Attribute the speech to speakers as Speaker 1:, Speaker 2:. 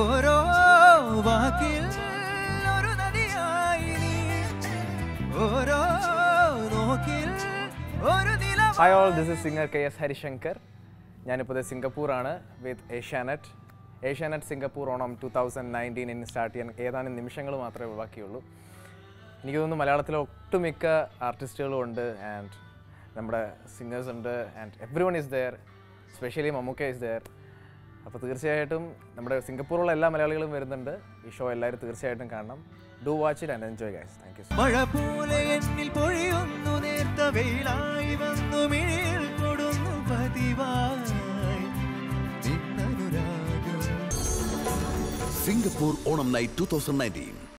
Speaker 1: ഓരോ വാക്കിൽ ഒരു നദിയായി നീ ഓരോ നോക്കിൽ ഒരു നില
Speaker 2: hi all this is singer K S Harishankar ഞാനിപ്പോൾ സിംഗപ്പൂറാണ് with Asianet Asianet Singapore Onam two thousand nineteen start ചെയ്യാൻ ഏതാനും നിമിഷങ്ങൾ മാത്രമേ ബാക്കിയുള്ളൂ എനിക്ക് തോന്നുന്നു മലയാളത്തിലെ ഒട്ടുമിക്ക ആർട്ടിസ്റ്റുകളും ഉണ്ട് ആൻഡ് നമ്മുടെ സിംഗേഴ്സ് ഉണ്ട് and every one is there specially Mammukka is there അപ്പോൾ തീർച്ചയായിട്ടും നമ്മുടെ സിംഗപ്പൂറുള്ള എല്ലാ മലയാളികളും വരുന്നുണ്ട് ഈ ഷോ എല്ലാവരും തീർച്ചയായിട്ടും കാണണം do watch it and enjoy guys thank you
Speaker 1: മഴ പോലെ എന്നിൽ പൊഴിയുന്നു നേർത്ത വെയിലായി വന്നു മിഴിയിൽ കൊടുന്നു പതിവായി നിന്നനുരാഗം
Speaker 3: Singapore Onam Night 2019.